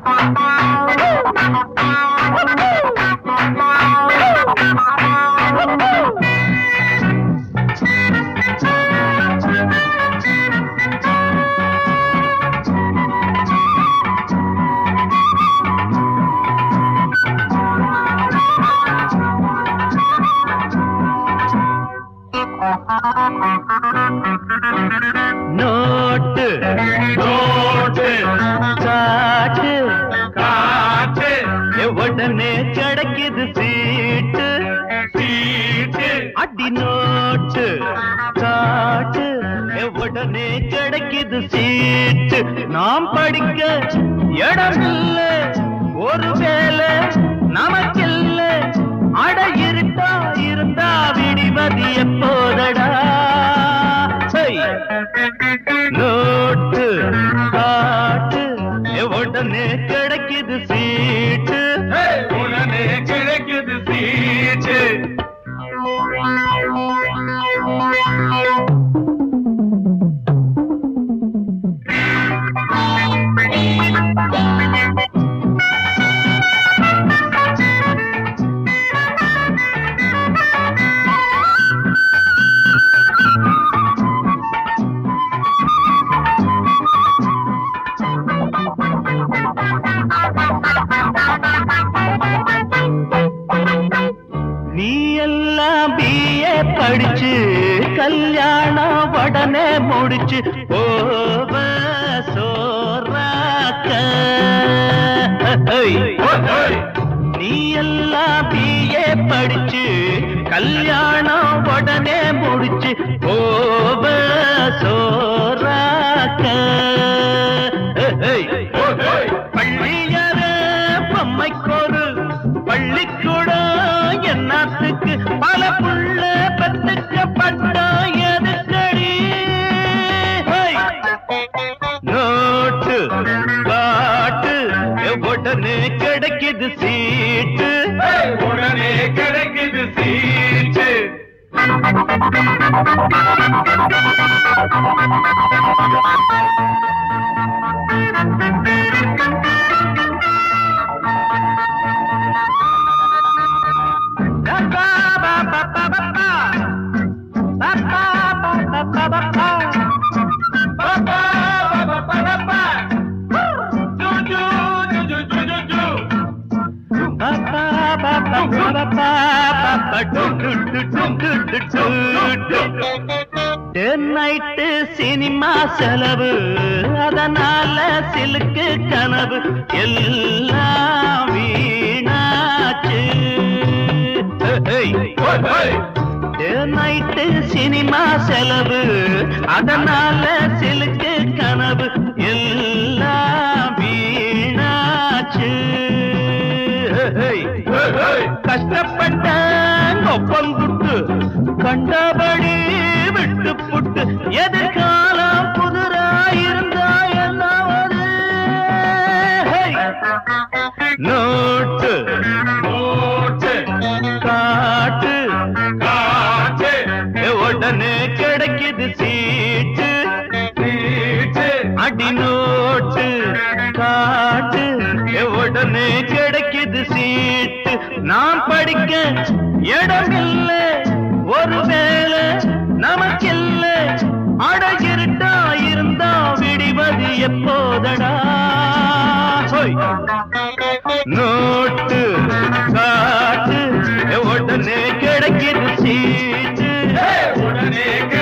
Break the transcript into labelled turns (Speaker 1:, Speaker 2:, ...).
Speaker 1: Note note காட்டு காட்டு உடனே கிடைக்குது சீட்டு சீட்டு அடி நோட்டு காட்டு உடனே கிடைக்குது சீட்டு நாம் படிக்க இடம் இல்ல ஒரு வேலை நமக்கில்ல அட இருட்டா இருந்தா விடிவது எப்போதடா ஹை! நோட்டு காட்டு உடனே கிடைக்குது சீட்டு
Speaker 2: உடனே கிடைக்குது சீட்டு
Speaker 1: நீ எல்லாம் பிஏ படிச்சு கல்யாணம் உடனே முடிச்சு போவ சோறாக்க ஹை! நீ எல்லாம் பிஏ படிச்சு கல்யாணம் உடனே முடிச்சு போவ சோறாக்க ஹை! பள்ளியற பொம்மைக்கொரு பள்ளிக்கூடம் என்னத்துக்கு பல புள்ள பத்துக்கப்பட்டா எதுக்கடி ஹை! நோட்டு காட்டு உடனே கிடைக்குது சீட்டு
Speaker 2: உடனே கிடைக்குது சீட்டு
Speaker 1: நைட்டு சினிமா செலவு அதனால சிலுக்கு கனவு எல்லாம் வீணாச்சு நைட்டு சினிமா செலவு அதனால சிலுக்கு கனவு எல்லாம் வீணாச்சு கஷ்டப்பட்ட ஒப்பங்குட்டு கண்டபடி விட்டு புட்டு எதிர்காலம் புதுராயிருந்தா என்னாவது ஹை! நோட்டு
Speaker 2: நோட்டு
Speaker 1: காட்டு
Speaker 2: காட்டு
Speaker 1: உடனே கிடைக்குது சீட்டு
Speaker 2: சீட்டு
Speaker 1: அடி நோட்டு காட்டு உடனே கிடைக்குது சீட்டு நாம் படிக்க இடம் இல்ல ஒரு வேலை நமக்கில்ல அட இருட்டா இருந்தா விடிவது எப்போதடா ஹோய்! நோட்டு காட்டு உடனே கிடைக்குது சீட்டு
Speaker 2: உடனே